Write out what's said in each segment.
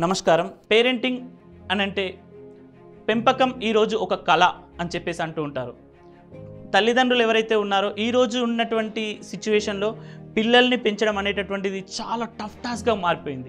నమస్కారం పేరెంటింగ్ అని అంటే పెంపకం ఈరోజు ఒక కళ అని చెప్పేసి అంటూ ఉంటారు తల్లిదండ్రులు ఎవరైతే ఉన్నారో ఈరోజు ఉన్నటువంటి సిచ్యువేషన్లో పిల్లల్ని పెంచడం అనేటటువంటిది చాలా టఫ్ టాస్క్గా మారిపోయింది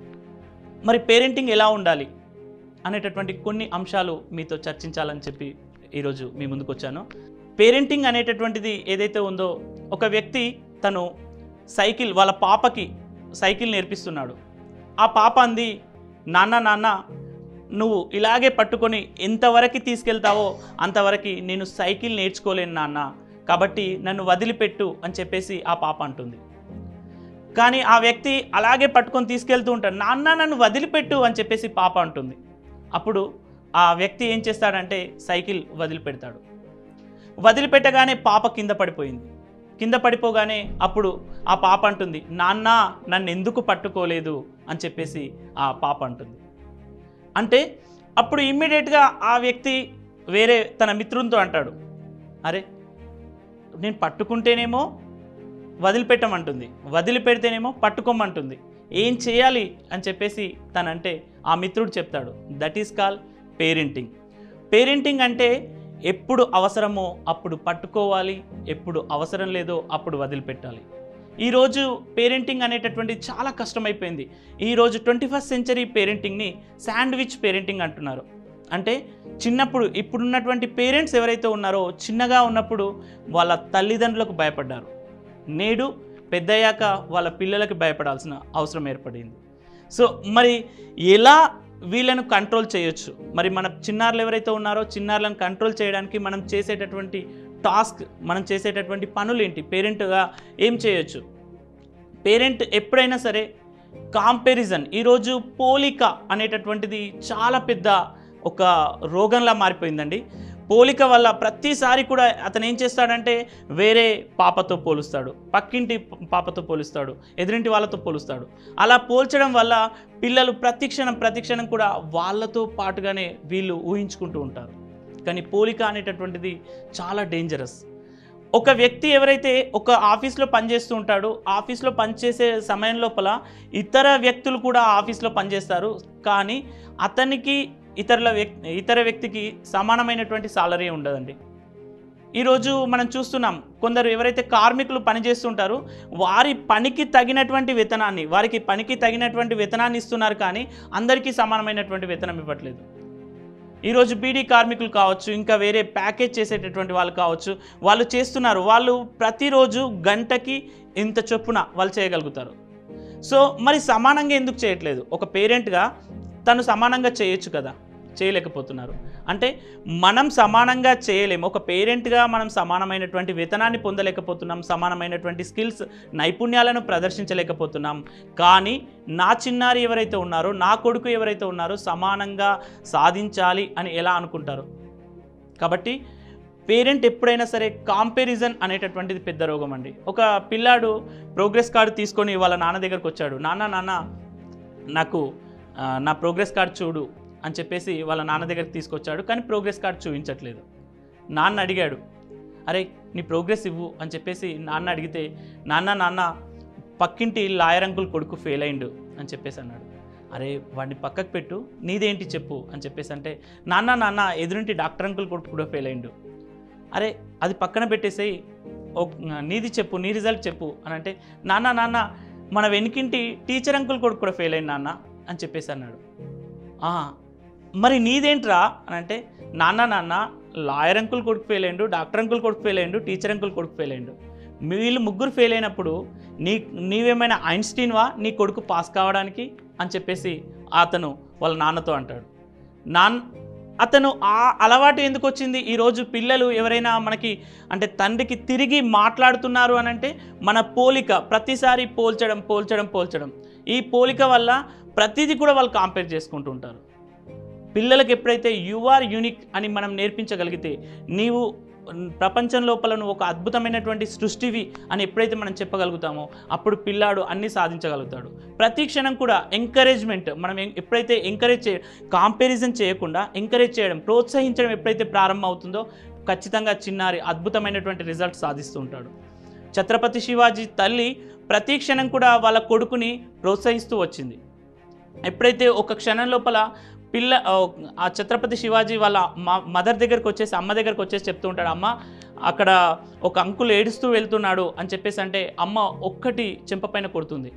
మరి పేరెంటింగ్ ఎలా ఉండాలి అనేటటువంటి కొన్ని అంశాలు మీతో చర్చించాలని చెప్పి ఈరోజు మీ ముందుకు వచ్చాను పేరెంటింగ్ అనేటటువంటిది ఏదైతే ఉందో ఒక వ్యక్తి తను సైకిల్ వాళ్ళ పాపకి సైకిల్ నేర్పిస్తున్నాడు ఆ పాప అంది నాన్న నాన్న నువ్వు ఇలాగే పట్టుకొని ఎంతవరకు తీసుకెళ్తావో అంతవరకు నేను సైకిల్ నేర్చుకోలేను నాన్న కాబట్టి నన్ను వదిలిపెట్టు అని చెప్పేసి ఆ పాప అంటుంది కానీ ఆ వ్యక్తి అలాగే పట్టుకొని తీసుకెళ్తూ ఉంటాడు నాన్న నన్ను వదిలిపెట్టు అని చెప్పేసి పాప అంటుంది అప్పుడు ఆ వ్యక్తి ఏం చేస్తాడంటే సైకిల్ వదిలిపెడతాడు వదిలిపెట్టగానే పాప కింద పడిపోయింది కింద పడిపోగానే అప్పుడు ఆ పాప అంటుంది నాన్న నన్ను ఎందుకు పట్టుకోలేదు అని చెప్పేసి ఆ పాప అంటుంది అంటే అప్పుడు ఇమ్మీడియట్గా ఆ వ్యక్తి వేరే తన మిత్రునితో అంటాడు అరే నేను పట్టుకుంటేనేమో వదిలిపెట్టమంటుంది వదిలిపెడితేనేమో పట్టుకోమంటుంది ఏం చేయాలి అని చెప్పేసి తనంటే ఆ మిత్రుడు చెప్తాడు that is call parenting parenting అంటే ఎప్పుడు అవసరమో అప్పుడు పట్టుకోవాలి ఎప్పుడు అవసరం లేదో అప్పుడు వదిలిపెట్టాలి ఈరోజు పేరెంటింగ్ అనేటటువంటి చాలా కష్టమైపోయింది ఈరోజు ట్వంటీ ఫస్ట్ సెంచరీ పేరెంటింగ్ని శాండ్విచ్ పేరెంటింగ్ అంటున్నారు అంటే చిన్నప్పుడు ఇప్పుడున్నటువంటి పేరెంట్స్ ఎవరైతే ఉన్నారో చిన్నగా ఉన్నప్పుడు వాళ్ళ తల్లిదండ్రులకు భయపడ్డారు నేడు పెద్దయ్యాక వాళ్ళ పిల్లలకి భయపడాల్సిన అవసరం ఏర్పడింది సో మరి ఎలా వీళ్ళను కంట్రోల్ చేయొచ్చు మరి మన చిన్నారులు ఎవరైతే ఉన్నారో చిన్నారులను కంట్రోల్ చేయడానికి మనం చేసేటటువంటి టాస్క్ మనం చేసేటటువంటి పనులు ఏంటి పేరెంట్గా ఏం చేయొచ్చు పేరెంట్ ఎప్పుడైనా సరే కాంపెరిజన్ ఈరోజు పోలిక అనేటటువంటిది చాలా పెద్ద ఒక రోగంలా మారిపోయిందండి పోలిక వల్ల ప్రతిసారి కూడా అతను ఏం చేస్తాడంటే వేరే పాపతో పోలుస్తాడు పక్కింటి పాపతో పోలుస్తాడు ఎదురింటి వాళ్ళతో పోలుస్తాడు అలా పోల్చడం వల్ల పిల్లలు ప్రతిక్షణం ప్రతిక్షణం కూడా వాళ్ళతో పాటుగానే వీళ్ళు ఊహించుకుంటూ ఉంటారు కానీ పోలిక అనేటటువంటిది చాలా డేంజరస్ ఒక వ్యక్తి ఎవరైతే ఒక ఆఫీస్లో పనిచేస్తూ ఉంటాడో ఆఫీస్లో పనిచేసే సమయం లోపల ఇతర వ్యక్తులు కూడా ఆఫీస్లో పనిచేస్తారు కానీ అతనికి ఇతరుల వ్యక్తి ఇతర వ్యక్తికి సమానమైనటువంటి సాలరీ ఉండదండి ఈరోజు మనం చూస్తున్నాం కొందరు ఎవరైతే కార్మికులు పనిచేస్తుంటారో వారి పనికి తగినటువంటి వేతనాన్ని వారికి పనికి తగినటువంటి వేతనాన్ని ఇస్తున్నారు కానీ అందరికీ సమానమైనటువంటి వేతనం ఇవ్వట్లేదు ఈరోజు బీడీ కార్మికులు కావచ్చు ఇంకా వేరే ప్యాకేజ్ చేసేటటువంటి వాళ్ళు కావచ్చు వాళ్ళు చేస్తున్నారు వాళ్ళు ప్రతిరోజు గంటకి ఇంత చొప్పున వాళ్ళు చేయగలుగుతారు సో మరి సమానంగా ఎందుకు చేయట్లేదు ఒక పేరెంట్గా తను సమానంగా చేయొచ్చు కదా చేయలేకపోతున్నారు అంటే మనం సమానంగా చేయలేము ఒక పేరెంట్గా మనం సమానమైనటువంటి వేతనాన్ని పొందలేకపోతున్నాం సమానమైనటువంటి స్కిల్స్ నైపుణ్యాలను ప్రదర్శించలేకపోతున్నాం కానీ నా చిన్నారి ఎవరైతే ఉన్నారో నా కొడుకు ఎవరైతే ఉన్నారో సమానంగా సాధించాలి అని ఎలా అనుకుంటారు కాబట్టి పేరెంట్ ఎప్పుడైనా సరే కాంపెరిజన్ అనేటటువంటిది పెద్ద రోగం అండి ఒక పిల్లాడు ప్రోగ్రెస్ కార్డు తీసుకొని వాళ్ళ నాన్న దగ్గరకు వచ్చాడు నాన్న నాన్న నాకు ఆ, నా ప్రోగ్రెస్ కార్డ్ చూడు అని చెప్పేసి వాళ్ళ నాన్న దగ్గరికి తీసుకొచ్చాడు కానీ ప్రోగ్రెస్ కార్డ్ చూపించట్లేదు నాన్న అడిగాడు అరే నీ ప్రోగ్రెస్ ఇవ్వు అని చెప్పేసి నాన్న అడిగితే నాన్న నాన్న పక్కింటి లాయర్ అంకుల్ కొడుకు ఫెయిల్ అయిండు అని చెప్పేసి అన్నాడు అరే వాడిని పక్కకు పెట్టు నీదేంటి చెప్పు అని చెప్పేసి అంటే నాన్న నాన్న ఎదురింటి డాక్టర్ అంకుల్ కొడుకు కూడా ఫెయిల్ అయిండు అరే అది పక్కన పెట్టేసేయి ఓ నీది చెప్పు నీ రిజల్ట్ చెప్పు అని అంటే నాన్న నాన్న మన వెనుకింటి టీచర్ అంకుల్ కొడుకు కూడా ఫెయిల్ అయింది నాన్న అని చెప్పేసి అన్నాడు "ఆ, మరి నీదేంట్రా అని అంటే నాన్న నాన్న లాయర్ అంకుల్ కొడుకు ఫెయిల్ అయ్యిండు డాక్టర్ అంకుల్ కొడుకు ఫెయిల్ అయ్యిండు టీచర్ అంకుల్ కొడుకు ఫెయిల్ అయ్యిండు వీళ్ళు ముగ్గురు ఫెయిల్ అయినప్పుడు నీ నీవేమైనా ఐన్స్టీన్వా నీ కొడుకు పాస్ కావడానికి అని చెప్పేసి అతను వాళ్ళ నాన్నతో అంటాడు నాన్ అతను ఆ అలవాటు ఎందుకు వచ్చింది ఈరోజు పిల్లలు ఎవరైనా మనకి అంటే తండ్రికి తిరిగి మాట్లాడుతున్నారు అని అంటే మన పోలిక ప్రతిసారి పోల్చడం పోల్చడం పోల్చడం ఈ పోలిక వల్ల ప్రతిదీ కూడా వాళ్ళు కాంపేర్ చేసుకుంటూ ఉంటారు పిల్లలకు ఎప్పుడైతే యు ఆర్ యూనిక్ అని మనం నేర్పించగలిగితే నీవు ప్రపంచం లోపల నువ్వు ఒక అద్భుతమైనటువంటి సృష్టివి అని ఎప్పుడైతే మనం చెప్పగలుగుతామో అప్పుడు పిల్లాడు అన్నీ సాధించగలుగుతాడు ప్రతి క్షణం కూడా ఎంకరేజ్మెంట్ మనం ఎం- ఎప్పుడైతే ఎంకరేజ్ చే కాంపారిజన్ చేయకుండా ఎంకరేజ్ చేయడం ప్రోత్సహించడం ఎప్పుడైతే ప్రారంభం అవుతుందో ఖచ్చితంగా చిన్నారి అద్భుతమైనటువంటి రిజల్ట్ సాధిస్తూ ఉంటాడు ఛత్రపతి శివాజీ తల్లి ప్రతి క్షణం కూడా వాళ్ళ కొడుకుని ప్రోత్సహిస్తూ వచ్చింది ఎప్పుడైతే ఒక క్షణం లోపల పిల్ల ఆ, ఆ ఛత్రపతి శివాజీ వాళ్ళ మ- మదర్ దగ్గరకు వచ్చేసి అమ్మ దగ్గరకు వచ్చేసి చెప్తూ ఉంటాడు అమ్మ అక్కడ ఒక అంకుల్ ఏడుస్తూ వెళ్తున్నాడు అని చెప్పేసి అంటే అమ్మ ఒక్కటి చెంపపైన కొడుతుంది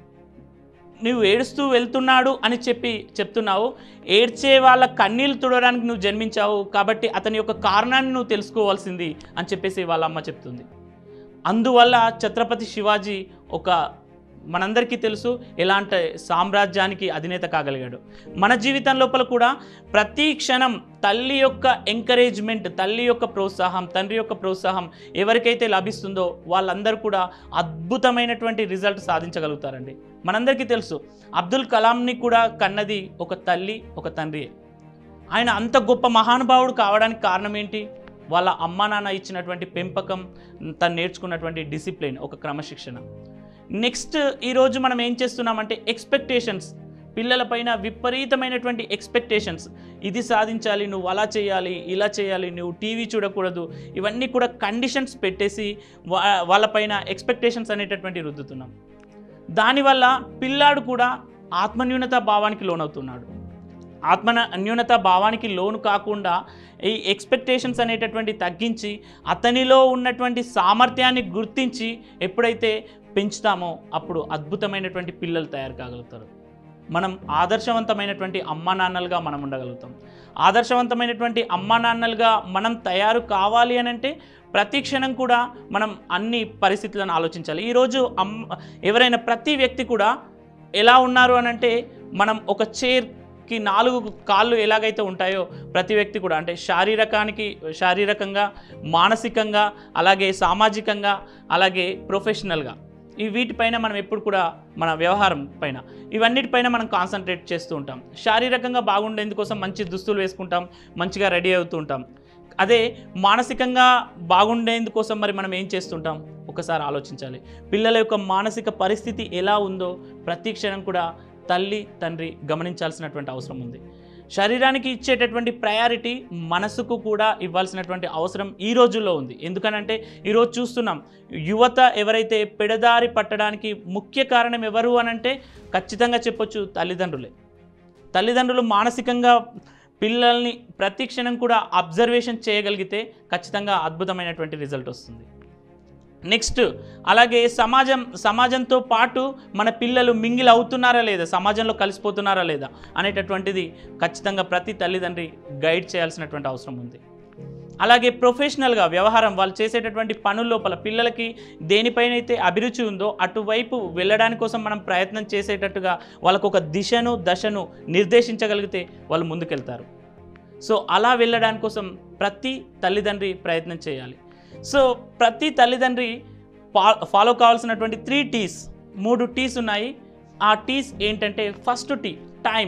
నువ్వు ఏడుస్తూ వెళ్తున్నాడు అని చెప్పి చెప్తున్నావు ఏడ్చే వాళ్ళ కన్నీళ్ళు తుడవడానికి నువ్వు జన్మించావు కాబట్టి అతని యొక్క కారణాన్ని నువ్వు తెలుసుకోవాల్సింది అని చెప్పేసి వాళ్ళ అమ్మ చెప్తుంది అందువల్ల ఛత్రపతి శివాజీ ఒక మనందరికీ తెలుసు ఎలాంటి సామ్రాజ్యానికి అధినేత కాగలిగాడు మన జీవితం లోపల కూడా ప్రతి క్షణం తల్లి యొక్క ఎంకరేజ్మెంట్ తల్లి యొక్క ప్రోత్సాహం తండ్రి యొక్క ప్రోత్సాహం ఎవరికైతే లభిస్తుందో వాళ్ళందరూ కూడా అద్భుతమైనటువంటి రిజల్ట్ సాధించగలుగుతారండి మనందరికీ తెలుసు అబ్దుల్ కలాంని కూడా కన్నది ఒక తల్లి ఒక తండ్రి ఆయన అంత గొప్ప మహానుభావుడు కావడానికి కారణం ఏంటి వాళ్ళ అమ్మ నాన్న ఇచ్చినటువంటి పెంపకం తను నేర్చుకున్నటువంటి డిసిప్లిన్ ఒక క్రమశిక్షణ నెక్స్ట్ ఈరోజు మనం ఏం చేస్తున్నామంటే ఎక్స్పెక్టేషన్స్ పిల్లలపైన విపరీతమైనటువంటి ఎక్స్పెక్టేషన్స్ ఇది సాధించాలి నువ్వు అలా చేయాలి ఇలా చేయాలి నువ్వు టీవీ చూడకూడదు ఇవన్నీ కూడా కండిషన్స్ పెట్టేసి వా వాళ్ళపైన ఎక్స్పెక్టేషన్స్ అనేటటువంటి రుద్దుతున్నాం దానివల్ల పిల్లాడు కూడా ఆత్మన్యూనత భావానికి లోనవుతున్నాడు ఆత్మ న్యూనత భావానికి లోను కాకుండా ఈ ఎక్స్పెక్టేషన్స్ అనేటటువంటి తగ్గించి అతనిలో ఉన్నటువంటి సామర్థ్యాన్ని గుర్తించి ఎప్పుడైతే పెంచుతామో అప్పుడు అద్భుతమైనటువంటి పిల్లలు తయారు కాగలుగుతారు మనం ఆదర్శవంతమైనటువంటి అమ్మా నాన్నలుగా మనం ఉండగలుగుతాం ఆదర్శవంతమైనటువంటి అమ్మా నాన్నలుగా మనం తయారు కావాలి అని అంటే ప్రతి క్షణం కూడా మనం అన్ని పరిస్థితులను ఆలోచించాలి ఈరోజు అమ్మ ఎవరైనా ప్రతి వ్యక్తి కూడా ఎలా ఉన్నారు అని అంటే మనం ఒక చైర్కి నాలుగు కాళ్ళు ఎలాగైతే ఉంటాయో ప్రతి వ్యక్తి కూడా అంటే శారీరకానికి శారీరకంగా మానసికంగా అలాగే సామాజికంగా అలాగే ప్రొఫెషనల్గా ఈ వీటిపైన మనం ఎప్పుడు కూడా మన వ్యవహారం పైన ఇవన్నిటిపైన మనం కాన్సన్ట్రేట్ చేస్తూ ఉంటాం శారీరకంగా బాగుండేందుకోసం మంచి దుస్తులు వేసుకుంటాం మంచిగా రెడీ అవుతూ ఉంటాం అదే మానసికంగా బాగుండేందుకోసం మరి మనం ఏం చేస్తుంటాం ఒకసారి ఆలోచించాలి పిల్లల యొక్క మానసిక పరిస్థితి ఎలా ఉందో ప్రతి క్షణం కూడా తల్లి తండ్రి గమనించాల్సినటువంటి అవసరం ఉంది శరీరానికి ఇచ్చేటటువంటి ప్రయారిటీ మనసుకు కూడా ఇవ్వాల్సినటువంటి అవసరం ఈ రోజుల్లో ఉంది ఎందుకనంటే ఈరోజు చూస్తున్నాం యువత ఎవరైతే పెడదారి పట్టడానికి ముఖ్య కారణం ఎవరు అనంటే ఖచ్చితంగా చెప్పొచ్చు తల్లిదండ్రులే తల్లిదండ్రులు మానసికంగా పిల్లల్ని ప్రతి క్షణం కూడా అబ్జర్వేషన్ చేయగలిగితే ఖచ్చితంగా అద్భుతమైనటువంటి రిజల్ట్ వస్తుంది నెక్స్ట్ అలాగే సమాజం సమాజంతో పాటు మన పిల్లలు మింగిల్ అవుతున్నారా లేదా సమాజంలో కలిసిపోతున్నారా లేదా అనేటటువంటిది ఖచ్చితంగా ప్రతి తల్లిదండ్రి గైడ్ చేయాల్సినటువంటి అవసరం ఉంది అలాగే ప్రొఫెషనల్గా వ్యవహారం వాళ్ళు చేసేటటువంటి పనుల లోపల పిల్లలకి దేనిపైనైతే అభిరుచి ఉందో అటువైపు వెళ్ళడానికి కోసం మనం ప్రయత్నం చేసేటట్టుగా వాళ్ళకు ఒక దిశను దశను నిర్దేశించగలిగితే వాళ్ళు ముందుకెళ్తారు సో అలా వెళ్ళడానికి కోసం ప్రతి తల్లిదండ్రి ప్రయత్నం చేయాలి సో ప్రతి తల్లిదండ్రి ఫా ఫాలో కావాల్సినటువంటి త్రీ టీస్ మూడు టీస్ ఉన్నాయి ఆ టీస్ ఏంటంటే ఫస్ట్ టీ టైం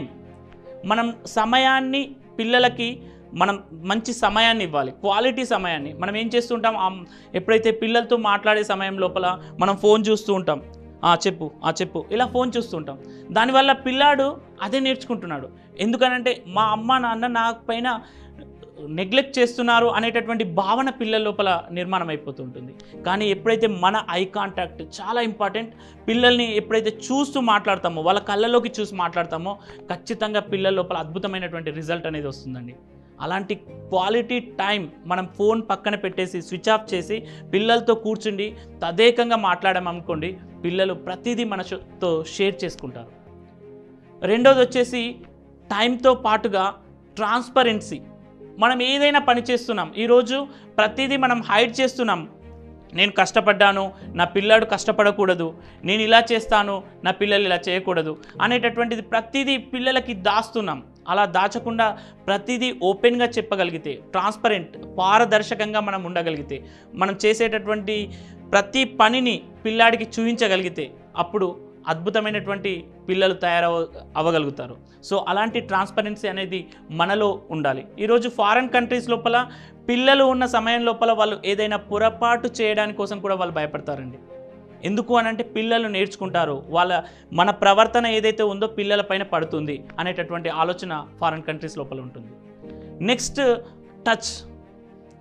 మనం సమయాన్ని పిల్లలకి మనం మంచి సమయాన్ని ఇవ్వాలి క్వాలిటీ సమయాన్ని మనం ఏం చేస్తుంటాం ఆ- ఎప్పుడైతే పిల్లలతో మాట్లాడే సమయం లోపల మనం ఫోన్ చూస్తూ ఉంటాం "ఆ, చెప్పు ఆ చెప్పు ఇలా ఫోన్ చూస్తుంటాం దానివల్ల పిల్లాడు అదే నేర్చుకుంటున్నాడు ఎందుకనంటే మా అమ్మ నాన్న నా పైన నెగ్లెక్ట్ చేస్తున్నారు అనేటటువంటి భావన పిల్లల లోపల నిర్మాణం అయిపోతుంటుంది కానీ ఎప్పుడైతే మన ఐ కాంటాక్ట్ చాలా ఇంపార్టెంట్ పిల్లల్ని ఎప్పుడైతే చూస్తూ మాట్లాడతామో వాళ్ళ కళ్ళలోకి చూసి మాట్లాడతామో ఖచ్చితంగా పిల్లల లోపల అద్భుతమైనటువంటి రిజల్ట్ అనేది వస్తుందండి అలాంటి క్వాలిటీ టైం మనం ఫోన్ పక్కన పెట్టేసి స్విచ్ ఆఫ్ చేసి పిల్లలతో కూర్చుండి తదేకంగా మాట్లాడామనుకోండి పిల్లలు ప్రతిదీ మనతో షేర్ చేసుకుంటారు రెండోది వచ్చేసి టైంతో పాటుగా ట్రాన్స్పరెన్సీ మనం ఏదైనా పని చేస్తున్నాం ఈరోజు ప్రతిదీ మనం హైడ్ చేస్తున్నాం నేను కష్టపడ్డాను నా పిల్లాడు కష్టపడకూడదు నేను ఇలా చేస్తాను నా పిల్లలు ఇలా చేయకూడదు అనేటటువంటిది ప్రతిదీ పిల్లలకి దాస్తున్నాం అలా దాచకుండా ప్రతిదీ ఓపెన్గా చెప్పగలిగితే ట్రాన్స్పరెంట్ పారదర్శకంగా మనం ఉండగలిగితే మనం చేసేటటువంటి ప్రతి పనిని పిల్లాడికి చూపించగలిగితే అప్పుడు అద్భుతమైనటువంటి పిల్లలు తయారవ అవ్వగలుగుతారు సో అలాంటి ట్రాన్స్పరెన్సీ అనేది మనలో ఉండాలి ఈరోజు ఫారెన్ కంట్రీస్ లోపల పిల్లలు ఉన్న సమయం లోపల వాళ్ళు ఏదైనా పొరపాటు చేయడానికి కోసం కూడా వాళ్ళు భయపడతారండి ఎందుకు అని అంటే పిల్లలు నేర్చుకుంటారు వాళ్ళ మన ప్రవర్తన ఏదైతే ఉందో పిల్లల పైన పడుతుంది అనేటటువంటి ఆలోచన ఫారెన్ కంట్రీస్ లోపల ఉంటుంది నెక్స్ట్ టచ్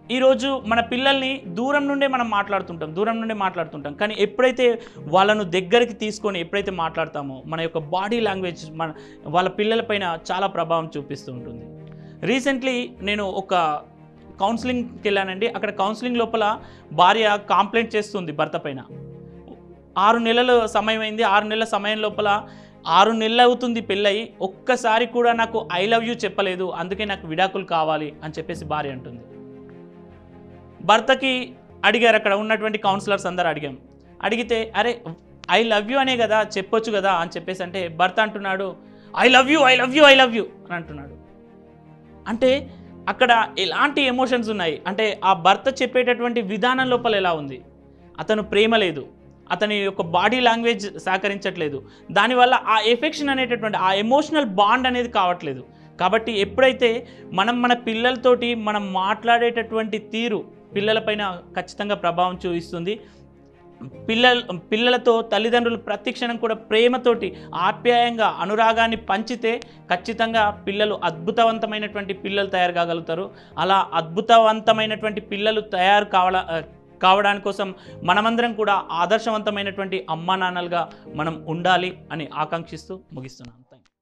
ఈరోజు మన పిల్లల్ని దూరం నుండే మనం మాట్లాడుతుంటాం దూరం నుండే మాట్లాడుతుంటాం కానీ ఎప్పుడైతే వాళ్ళను దగ్గరికి తీసుకొని ఎప్పుడైతే మాట్లాడతామో మన యొక్క బాడీ లాంగ్వేజ్ మన వాళ్ళ పిల్లలపైన చాలా ప్రభావం చూపిస్తూ ఉంటుంది రీసెంట్లీ నేను ఒక కౌన్సిలింగ్కి వెళ్ళానండి అక్కడ కౌన్సిలింగ్ లోపల భార్య కాంప్లైంట్ చేస్తుంది భర్త పైన ఆరు నెలల సమయం అయింది ఆరు నెలల సమయం లోపల ఆరు నెలలు అవుతుంది పెళ్ళయి ఒక్కసారి కూడా నాకు ఐ లవ్ యూ చెప్పలేదు అందుకే నాకు విడాకులు కావాలి అని చెప్పేసి భార్య అంటుంది భర్తకి అడిగారు అక్కడ ఉన్నటువంటి కౌన్సిలర్స్ అందరు అడిగాం అడిగితే అరే ఐ లవ్ యూ అనే కదా చెప్పొచ్చు కదా అని చెప్పేసి అంటే భర్త అంటున్నాడు I love you I love you I love you అని అంటున్నాడు అంటే అక్కడ ఎలాంటి ఎమోషన్స్ ఉన్నాయి అంటే ఆ భర్త చెప్పేటటువంటి విధానం లోపల ఎలా ఉంది అతను ప్రేమ లేదు అతని యొక్క బాడీ లాంగ్వేజ్ సహకరించట్లేదు దానివల్ల ఆ ఎఫెక్షన్ అనేటటువంటి ఆ ఎమోషనల్ బాండ్ అనేది కావట్లేదు కాబట్టి ఎప్పుడైతే మనం మన పిల్లలతోటి మనం మాట్లాడేటటువంటి తీరు పిల్లలపైన ఖచ్చితంగా ప్రభావం చూపిస్తుంది పిల్లల పిల్లలతో తల్లిదండ్రులు ప్రతి క్షణం కూడా ప్రేమతోటి ఆప్యాయంగా అనురాగాన్ని పంచితే ఖచ్చితంగా పిల్లలు అద్భుతవంతమైనటువంటి పిల్లలు తయారు కాగలుగుతారు అలా అద్భుతవంతమైనటువంటి పిల్లలు తయారు కావడా కావడానికి కోసం మనమందరం కూడా ఆదర్శవంతమైనటువంటి అమ్మా నాన్నలుగా మనం ఉండాలి అని ఆకాంక్షిస్తూ ముగిస్తున్నాను థ్యాంక్ యూ